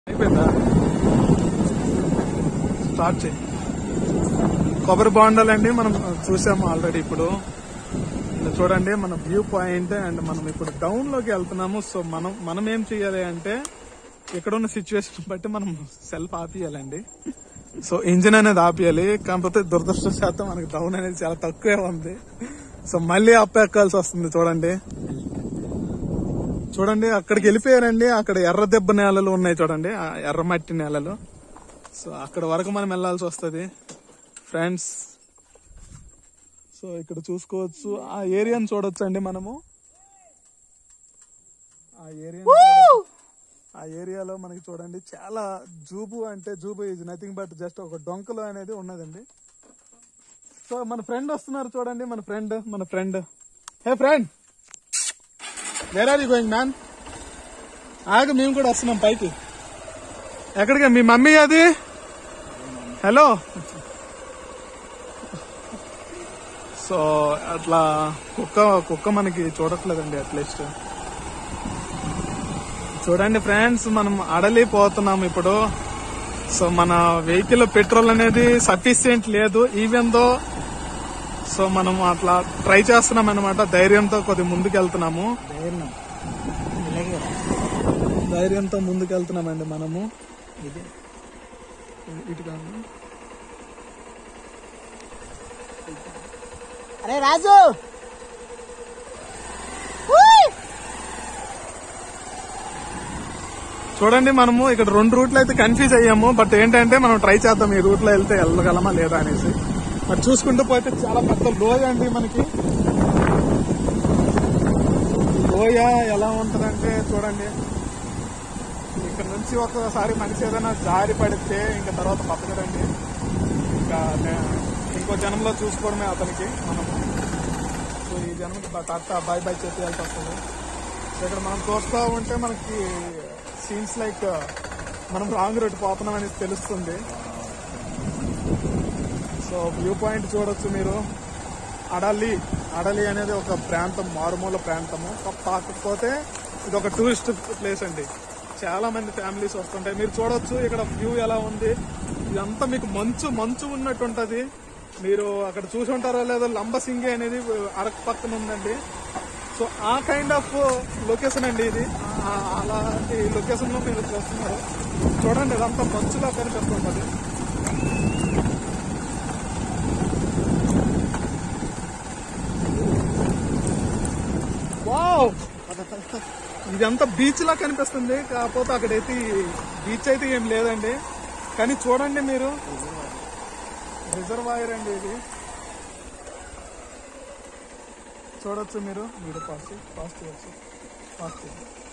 అయిపోయిందా స్టార్ట్ చేయి కొబ్బరి బాండాలండి మనం చూసాము ఆల్రెడీ ఇప్పుడు ఇలా చూడండి మన వ్యూ పాయింట్ అండ్ మనం ఇప్పుడు డౌన్ లోకి వెళ్తున్నాము సో మనం మనం ఏం చేయాలి అంటే ఇక్కడ ఉన్న సిచ్యువేషన్ బట్టి మనం సెల్ఫ్ ఆపియాలండి సో ఇంజిన్ అనేది ఆపియాలి కాకపోతే దురదృష్టశాతం మనకి డౌన్ అనేది చాలా తక్కువే ఉంది సో మళ్ళీ అప్ ఎక్కాల్సి వస్తుంది చూడండి చూడండి అక్కడికి వెళ్ళిపోయారండి అక్కడ ఎర్ర దెబ్బ నేలలు ఉన్నాయి చూడండి ఆ ఎర్ర మట్టి నేలలు సో అక్కడ వరకు మనం వెళ్ళాల్సి వస్తుంది ఫ్రెండ్స్ సో ఇక్కడ చూసుకోవచ్చు ఆ ఏరియాని చూడొచ్చు అండి మనము ఆ ఏరియా ఆ ఏరియాలో మనకి చూడండి చాలా జూబు అంటే జూబు ఈజ్ నథింగ్ బట్ జస్ట్ ఒక డొంకలో అనేది ఉన్నదండి సో మన ఫ్రెండ్ వస్తున్నారు చూడండి మన ఫ్రెండ్ మన friend hey friend where are you going man ఆగు మేము కూడా వస్తున్నాం పైకి ఎక్కడికి మీ మమ్మీ అది హలో సో అట్లా కుక్క కుక్క మనకి చూడట్లేదండి అట్లీస్ట్ చూడండి ఫ్రెండ్స్ మనం అడలి పోతున్నాం ఇప్పుడు సో మన వెహికల్ పెట్రోల్ అనేది సఫిషియెంట్ లేదు ఈవెన్ దో సో మనం అట్లా ట్రై చేస్తున్నాం అనమాట ధైర్యంతో కొద్ది ముందుకు వెళ్తున్నాము ధైర్యంతో ముందుకు వెళ్తున్నామండి మనము ఇటు కాదు అరే రాజు చూడండి మనము ఇక్కడ రెండు రూట్లు అయితే కన్ఫ్యూజ్ అయ్యాము బట్ ఏంటంటే మనం ట్రై చేద్దాం ఈ రూట్ లో వెళ్తే వెళ్ళగలమా లేదా అనేసి మరి చూసుకుంటూ పోతే చాలా పెద్ద లోయ అండి మనకి ఈ లోయ ఎలా ఉంటదంటే చూడండి ఇక్కడ నుంచి ఒకసారి మనిషి ఏదైనా జారి పడితే ఇంకా తర్వాత బతకడండి ఇంకా నే- ఇంకో జనంలో చూసుకోవడమే అతనికి మనం సో ఈ జనంకి టాటా బాయ్ బాయ్ చెప్పేయాల్సి వస్తుంది సో ఇక్కడ మనం చూస్తూ ఉంటే మనకి సీన్స్ లైక్ మనం రాంగ్ రూట్ పోతున్నాం అనేది తెలుస్తుంది సో వ్యూ పాయింట్ చూడొచ్చు మీరు అడలి అడలి అనేది ఒక ప్రాంతం మారుమూల ప్రాంతము కాకపోతే ఇది ఒక టూరిస్ట్ ప్లేస్ అండి చాలా మంది ఫ్యామిలీస్ వస్తుంటాయి మీరు చూడొచ్చు ఇక్కడ వ్యూ ఎలా ఉంది ఇదంతా మీకు మంచు మంచు ఉన్నట్టు ఉంటది మీరు అక్కడ చూసి ఉంటారో లేదో లంబసింగి అనేది అరకు పక్కన ఉందండి సో ఆ కైండ్ ఆఫ్ లొకేషన్ అండి ఇది ఆ- అలాంటి లొకేషన్ లో మీరు చూస్తున్నారు చూడండి ఇదంతా మంచులా కనిపిస్తుంటది వావ్ ఇదంతా బీచ్ లా కనిపిస్తుంది కాకపోతే అక్కడైతే బీచ్ అయితే ఏం లేదండి కానీ చూడండి మీరు రిజర్వాయర్ అండి ఇది చూడొచ్చు మీరు వీడియో పాస్ పాస్ చేయొచ్చు పాస్ చేయండి